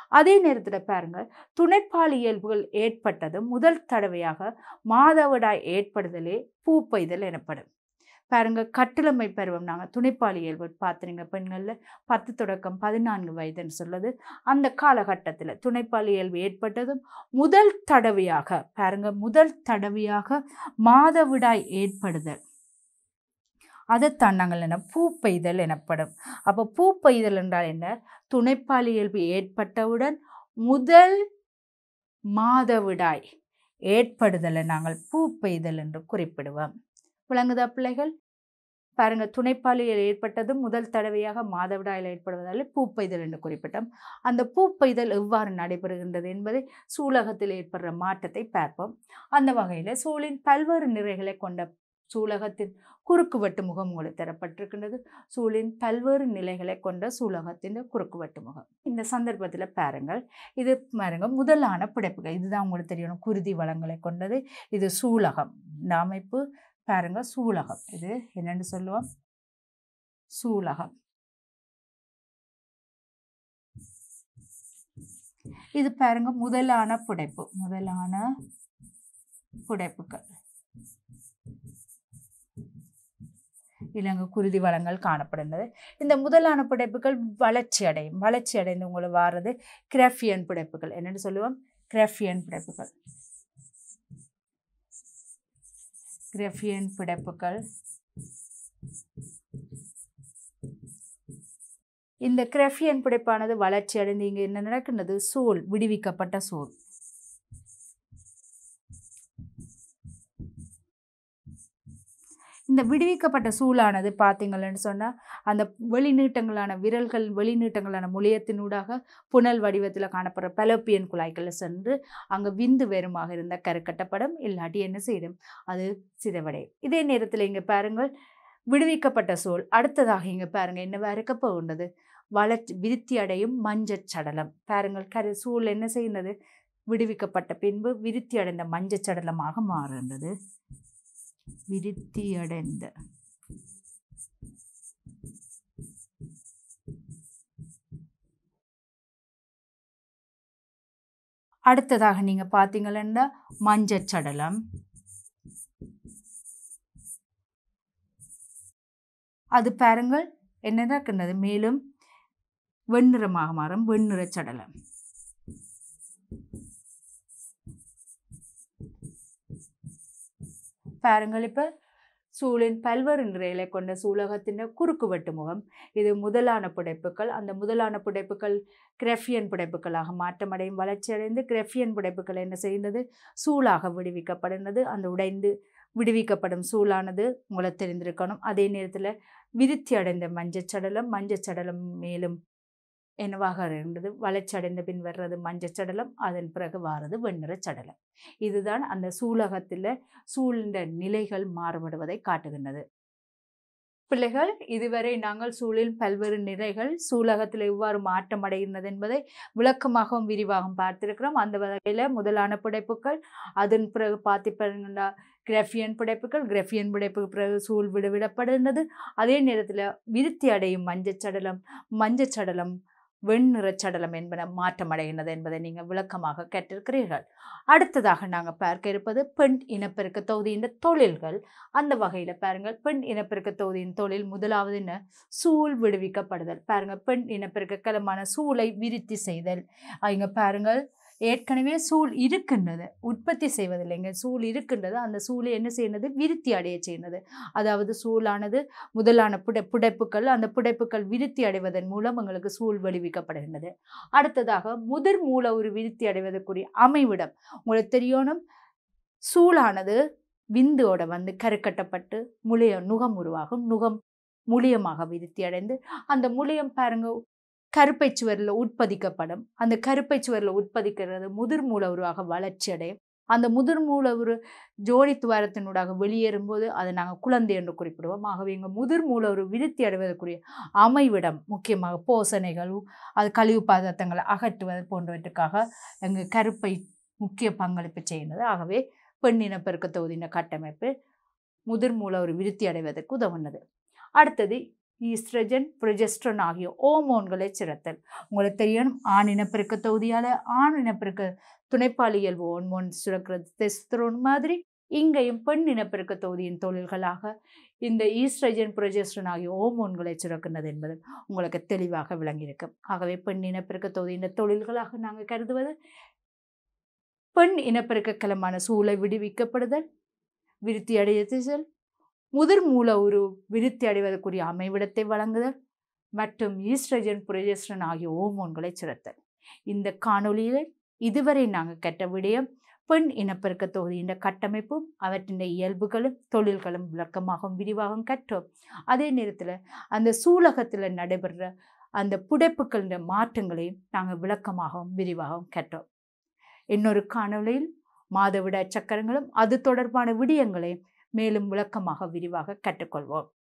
A: அதே நேரத்தில் பாருங்க துணைப்பால் இயல்புகள் ஏற்பட்டது முதல் தடவையாக மாதவிடாய் ஏற்படுதலே பூப்பெய்தல் எனப்படும் பாருங்க கட்டிளமை பருவம் நாங்கள் துணைப்பால் இயல்பு பார்த்துருங்க பெண்களில் பத்து தொடக்கம் பதினான்கு வயதுன்னு சொல்லுது அந்த காலகட்டத்தில் துணைப்பால் இயல்பு ஏற்பட்டதும் முதல் தடவையாக பாருங்க முதல் தடவையாக மாதவிடாய் ஏற்படுதல் அதைத்தான் நாங்கள் என்ன பூப்பெய்தல் எனப்படும் அப்போ பூப்பெய்தல் என்றால் என்ன துணைப்பால் இயல்பு ஏற்பட்டவுடன் முதல் மாதவிடாய் ஏற்படுதலை நாங்கள் பூப்பெய்தல் என்று குறிப்பிடுவோம் விளங்குதா பிள்ளைகள் பாருங்க துணைப்பாலியல் ஏற்பட்டது முதல் தடவையாக மாதவிடாயில் ஏற்படுவதால் பூப்பெய்தல் என்று குறிப்பிட்டோம் அந்த பூப்பெய்தல் எவ்வாறு நடைபெறுகின்றது என்பதை சூலகத்தில் ஏற்படுற மாற்றத்தை பார்ப்போம் அந்த வகையில் சூழின் பல்வேறு நிறைகளை கொண்ட சூலகத்தின் குறுக்குவெட்டு முகம் உங்களுக்கு தரப்பட்டிருக்கின்றது சூழின் பல்வேறு நிலைகளை கொண்ட சூலகத்தின் குறுக்குவெட்டு முகம் இந்த சந்தர்ப்பத்தில் பாருங்கள் இது பாருங்க முதலான பிடைப்புகள் இதுதான் உங்களுக்கு தெரியணும் குருதி வளங்களை கொண்டது இது சூலகம் இந்த அமைப்பு பாருங்க சூலகம் இது என்னன்னு சொல்லுவோம் சூலகம் இது பாருங்க முதலான புடைப்பு முதலான புடைப்புகள் இலங்கை குருதி வளங்கள் காணப்படுகிறது இந்த முதலான புடைப்புகள் வளர்ச்சி அடையும் வளர்ச்சி அடைந்து உங்களுக்கு வாரது கிராஃபியன் புடைப்புகள் என்னென்னு சொல்லுவோம் கிராஃபியன் புடைப்புகள் கிராஃபியன் புடைப்புகள் இந்த கிராஃபியன் புடைப்பானது வளர்ச்சி அடைந்து இங்கே என்ன நடக்கின்றது சூல் விடுவிக்கப்பட்ட சூல் இந்த விடுவிக்கப்பட்ட சூளானது பார்த்தீங்கன்னு சொன்னால் அந்த வெளிநீட்டங்களான விரல்கள் வெளிநீட்டங்களான முளையத்தினூடாக புனல் வடிவத்தில் காணப்படுற பலோப்பியன் குழாய்களில் சென்று அங்கே விந்து வேறுமாக இருந்த கருக்கட்டப்படும் இல்லாட்டி என்ன செய்யும் அது சிதைவடையும் இதே நேரத்தில் இங்கே பாருங்கள் விடுவிக்கப்பட்ட சூழ் அடுத்ததாக இங்கே பாருங்கள் என்னவா இருக்க போகின்றது வளர்ச்சி விருத்தி அடையும் மஞ்சள் சடலம் பாருங்கள் கரு சூழ் என்ன செய்கிறது விடுவிக்கப்பட்ட பின்பு விருத்தி அடைந்த மஞ்சள் சடலமாக மாறுகின்றது விருத்தியடைந்த அடுத்ததாக நீங்க பார்த்தீங்கன்னா மஞ்சள் சடலம் அது பாருங்கள் என்னதான் இருக்கின்றது மேலும் வெண்ணிறமாக மாறும் வெண்ணிற சடலம் பாருங்கள் இப்போ சூழின் பல்வேறு நிறைகளை கொண்ட சூலகத்தின் குறுக்குவெட்டு முகம் இது முதலான புடைப்புகள் அந்த முதலான புடைப்புகள் கிரெஃபியன் புடைப்புகளாக மாற்றமடையும் வளர்ச்சியடைந்து கிரெஃபியன் புடைப்புகள் என்ன செய்கிறது சூளாக விடுவிக்கப்படுகிறது அந்த உடைந்து விடுவிக்கப்படும் சூளானது உங்களுக்கு தெரிந்திருக்கணும் அதே நேரத்தில் விருத்தி அடைந்த மஞ்சள் சடலம் மஞ்சள் சடலம் மேலும் என்னவாக இருந்தது வளர்ச்சி அடைந்த பின் வர்றது மஞ்சள் சடலம் அதன் பிறகு வாரது வெண்ணிற சடலம் இதுதான் அந்த சூலகத்தில் சூழ்ந்த நிலைகள் மாறுபடுவதை காட்டுகின்றது பிள்ளைகள் இதுவரை நாங்கள் சூழில் பல்வேறு நிலைகள் சூலகத்தில் எவ்வாறு மாற்றம் அடைகின்றது என்பதை விளக்கமாகவும் விரிவாகவும் பார்த்திருக்கிறோம் அந்த வகையில் முதலான புடைப்புகள் அதன் பிறகு பார்த்திருந்தா கிரஃபியன் புடைப்புகள் கிரஃபியன் புடைப்புக்கு பிறகு சூழ் விடுவிடப்படுகின்றது அதே நேரத்தில் விருத்தி அடையும் மஞ்சள் சடலம் மஞ்சள் சடலம் வெண்ணிறச் சடலம் என்பன மாற்றமடைகின்றது என்பதை நீங்கள் விளக்கமாக கேட்டிருக்கிறீர்கள் அடுத்ததாக நாங்கள் பார்க்க இருப்பது பெண் இனப்பெருக்க தொகுதியின் தொழில்கள் அந்த வகையில் பாருங்கள் பெண் இனப்பெருக்க தொகுதியின் தொழில் முதலாவது என்ன சூழ் விடுவிக்கப்படுதல் பாருங்கள் பெண் இனப்பெருக்க களமான சூளை விருத்தி செய்தல் இங்கே பாருங்கள் ஏற்கனவே சூழ் இருக்கின்றது உற்பத்தி செய்வதில்லைங்க சூழ் இருக்கின்றது அந்த சூளை என்ன செய்யறது விருத்தி அடைய செய்கிறது அதாவது சூழானது முதலான புடை புடைப்புகள் அந்த புடைப்புகள் விருத்தி அடைவதன் மூலம் எங்களுக்கு சூழ் விடுவிக்கப்படுகின்றது அடுத்ததாக முதிர் மூல ஒரு விருத்தி அடைவதற்குரிய அமைவிடம் உங்களுக்கு தெரியணும் சூழானது விந்தோட வந்து கருக்கட்டப்பட்டு முளைய நுகம் உருவாகும் நுகம் முளியமாக விருத்தி அடைந்து அந்த முளியம் பாருங்க கருப்பை சுவரில் உட்பதிக்கப்படும் அந்த கருப்பை சுவரில் உட்பதிக்கிறது முதிர் மூல உருவாக வளர்ச்சி அடையும் அந்த முதிர் மூல ஒரு ஜோடி துவாரத்தினூடாக வெளியேறும்போது அதை நாங்கள் குழந்தை என்று குறிப்பிடுவோம் ஆகவே இங்கே முதிர் மூல ஒரு விருத்தி அடைவதற்குரிய அமைவிடம் முக்கியமாக போசனைகள் அது கழிவு பதார்த்தங்களை அகற்றுவது போன்றவற்றுக்காக எங்கள் கருப்பை முக்கிய பங்களிப்பு செய்கிறது ஆகவே பெண்ணின பெருக்க தொகுதியின் கட்டமைப்பு முதிர் மூல ஒரு விருத்தி அடைவதற்கு உதவுனது அடுத்தது ஈஸ்ட்ரஜன் ப்ரொஜெஸ்ட்ரன் ஆகிய ஓமோன்களை சுரத்தல் உங்களுக்கு தெரியணும் ஆண் இனப்பெருக்க தொகுதியால் ஆண் இனப்பெருக்க துணைப்பாலியல் ஹோர்மோன் சுரக்கிறது டெஸ்டரோன் மாதிரி இங்கேயும் பெண் இனப்பெருக்க தொகுதியின் தொழில்களாக இந்த ஈஸ்ட்ரஜன் ப்ரொஜெஸ்ட்ரன் ஆகிய ஹோமோன்களை சுரக்கின்றது என்பது உங்களுக்கு தெளிவாக விளங்கியிருக்கும் ஆகவே பெண் இனப்பெருக்க தொகுதியின் தொழில்களாக நாங்கள் கருதுவது பெண் இனப்பெருக்க களமான சூளை விடுவிக்கப்படுதல் விருத்தி அடைதல் முதிர் மூல ஒரு விருத்தி அடைவதற்குரிய அமைவிடத்தை வழங்குதல் மற்றும் ஈஸ்ட்ரஜன் புரஜெஸ்ட்ரன் ஆகிய ஹோமோன்களை சுரத்தல் இந்த காணொளியில் இதுவரை நாங்கள் கற்ற விடயம் பெண் இனப்பெருக்க தொகுதியின் கட்டமைப்பும் அவற்றின் இயல்புகளும் தொழில்களும் விளக்கமாகவும் விரிவாகவும் கற்றோம் அதே நேரத்தில் அந்த சூலகத்தில் நடைபெறுற அந்த புடைப்புகளின் மாற்றங்களையும் நாங்கள் விளக்கமாகவும் விரிவாகவும் கற்றோம் இன்னொரு காணொளியில் மாதவிடாய் சக்கரங்களும் அது தொடர்பான விடயங்களையும் மேலும் விளக்கமாக விரிவாக கற்றுக்கொள்வோம்